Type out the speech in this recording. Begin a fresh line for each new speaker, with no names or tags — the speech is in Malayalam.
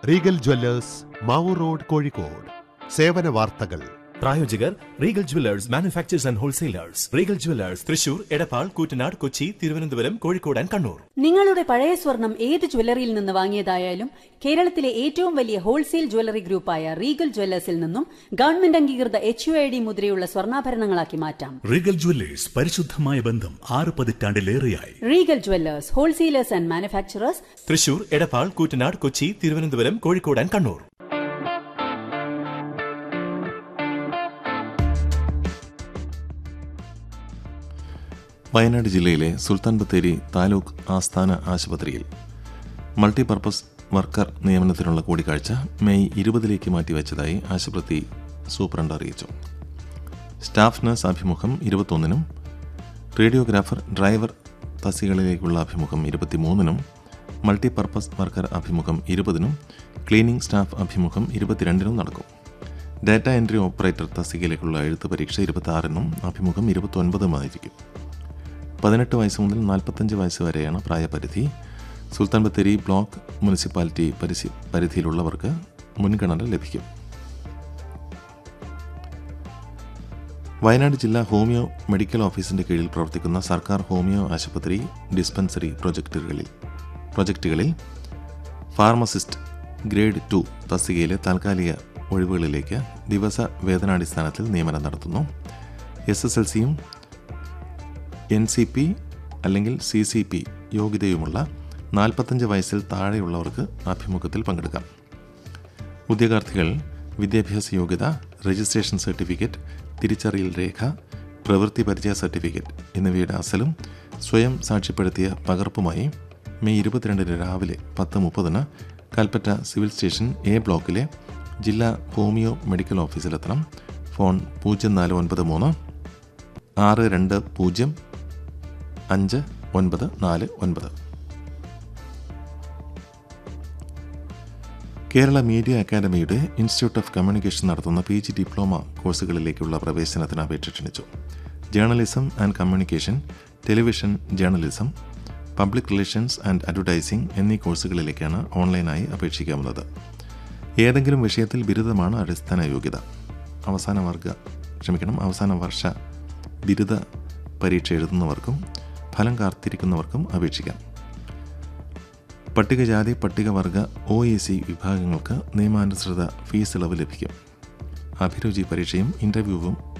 Regal jewellers Mavoor road Kozhikode സേവന വാർത്തകൾ
പ്രായോജകർ Regal jewellers manufacturers and wholesalers Regal jewellers Thrissur Edappal Koottanad Kochi Thiruvananthapuram Kozhikode and Kannur
നിങ്ങളുടെ പഴയ സ്വർണം ഏത് ജ്വല്ലറിയിൽ നിന്ന് വാങ്ങിയതായാലും കേരളത്തിലെ ഏറ്റവും വലിയ ഹോൾസെയിൽ ജ്വല്ലറി ഗ്രൂപ്പായ റീഗൽ ജ്വല്ലേഴ്സിൽ നിന്നും ഗവൺമെന്റ് അംഗീകൃത എച്ച് യു ഐ ഡി മുദ്രയുള്ള സ്വർണ്ണാഭരണങ്ങളാക്കി മാറ്റാം
റീഗൽ ജ്വല്ലേഴ്സ് പരിശുദ്ധമായ ബന്ധം ആറ് പതിറ്റാണ്ടിലേറെയായി
Regal jewellers wholesalers and manufacturers
Thrissur Edappal Koottanad Kochi Thiruvananthapuram Kozhikode and Kannur
Wayanad ജില്ലയിലെ സുൽത്താൻ ബത്തേരി താലൂക്ക് ആസ്ഥാന ആശുപത്രിയിൽ മൾട്ടിപർപ്പസ് വർക്കർ നിയമനത്തിനുള്ള കൂടിക്കാഴ്ച മെയ് ഇരുപതിലേക്ക് മാറ്റിവെച്ചതായി ആശുപത്രി സൂപ്രണ്ട് അറിയിച്ചു സ്റ്റാഫ് നഴ്സ് അഭിമുഖം ഇരുപത്തൊന്നിനും റേഡിയോഗ്രാഫർ ഡ്രൈവർ തസ്തികകളിലേക്കുള്ള അഭിമുഖം ഇരുപത്തിമൂന്നിനും മൾട്ടിപർപ്പസ് വർക്കർ അഭിമുഖം ഇരുപതിനും ക്ലീനിംഗ് സ്റ്റാഫ് അഭിമുഖം ഇരുപത്തിരണ്ടിനും നടക്കും ഡാറ്റ എൻട്രി ഓപ്പറേറ്റർ തസ്തികയിലേക്കുള്ള എഴുത്ത് പരീക്ഷ ഇരുപത്തി അഭിമുഖം ഇരുപത്തൊൻപതുമായിരിക്കും പതിനെട്ട് വയസ്സ് മുതൽ നാൽപ്പത്തഞ്ച് വയസ്സ് വരെയാണ് പ്രായപരിധി സുൽത്താൻ ബത്തേരി ബ്ലോക്ക് മുനിസിപ്പാലിറ്റി പരിസി പരിധിയിലുള്ളവർക്ക് മുൻഗണന ലഭിക്കും വയനാട് ജില്ലാ ഹോമിയോ മെഡിക്കൽ ഓഫീസിന്റെ കീഴിൽ പ്രവർത്തിക്കുന്ന സർക്കാർ ഹോമിയോ ആശുപത്രി ഡിസ്പെൻസറി പ്രൊജക്ടുകളിൽ പ്രൊജക്റ്റുകളിൽ ഫാർമസിസ്റ്റ് ഗ്രേഡ് ടു തസ്തികയിലെ താൽക്കാലിക ഒഴിവുകളിലേക്ക് ദിവസ വേതനാടിസ്ഥാനത്തിൽ നിയമനം നടത്തുന്നു എസ് എസ് എൽ സിയും എൻ സി പി അല്ലെങ്കിൽ സി സി പി യോഗ്യതയുമുള്ള നാൽപ്പത്തഞ്ച് വയസ്സിൽ താഴെയുള്ളവർക്ക് അഭിമുഖത്തിൽ പങ്കെടുക്കാം ഉദ്യോഗാർത്ഥികൾ വിദ്യാഭ്യാസ യോഗ്യത രജിസ്ട്രേഷൻ സർട്ടിഫിക്കറ്റ് തിരിച്ചറിയൽ രേഖ പ്രവൃത്തി പരിചയ സർട്ടിഫിക്കറ്റ് എന്നിവയുടെ അസലും സ്വയം സാക്ഷ്യപ്പെടുത്തിയ പകർപ്പുമായി മെയ് ഇരുപത്തിരണ്ടിന് രാവിലെ പത്ത് മുപ്പതിന് കൽപ്പറ്റ സിവിൽ സ്റ്റേഷൻ എ ബ്ലോക്കിലെ ജില്ലാ ഹോമിയോ മെഡിക്കൽ ഓഫീസിലെത്തണം ഫോൺ പൂജ്യം നാല് ഒൻപത് മൂന്ന് ആറ് രണ്ട് പൂജ്യം അഞ്ച് ഒൻപത് നാല് ഒൻപത് കേരള മീഡിയ അക്കാദമിയുടെ ഇൻസ്റ്റിറ്റ്യൂട്ട് ഓഫ് കമ്മ്യൂണിക്കേഷൻ നടത്തുന്ന പി ജി ഡിപ്ലോമ കോഴ്സുകളിലേക്കുള്ള പ്രവേശനത്തിന് അപേക്ഷ ക്ഷണിച്ചു journalism and communication television journalism public relations and advertising എന്നീ കോഴ്സുകളിലേക്കാണ് ഓൺലൈനായി അപേക്ഷിക്കാവുന്നത് ഏതെങ്കിലും വിഷയത്തിൽ ബിരുദമാണ് അടിസ്ഥാന യോഗ്യത അവസാന വർഗ ക്ഷമിക്കണം അവസാന വർഷ ബിരുദ പരീക്ഷ എഴുതുന്നവർക്കും ഫലം കാത്തിരിക്കുന്നവർക്കും അപേക്ഷിക്കാം പട്ടികജാതി പട്ടികവർഗ ഒ എ സി വിഭാഗങ്ങൾക്ക് നിയമാനുസൃത ഫീസ് ഇളവ് ലഭിക്കും അഭിരുചി പരീക്ഷയും ഇൻ്റർവ്യൂവും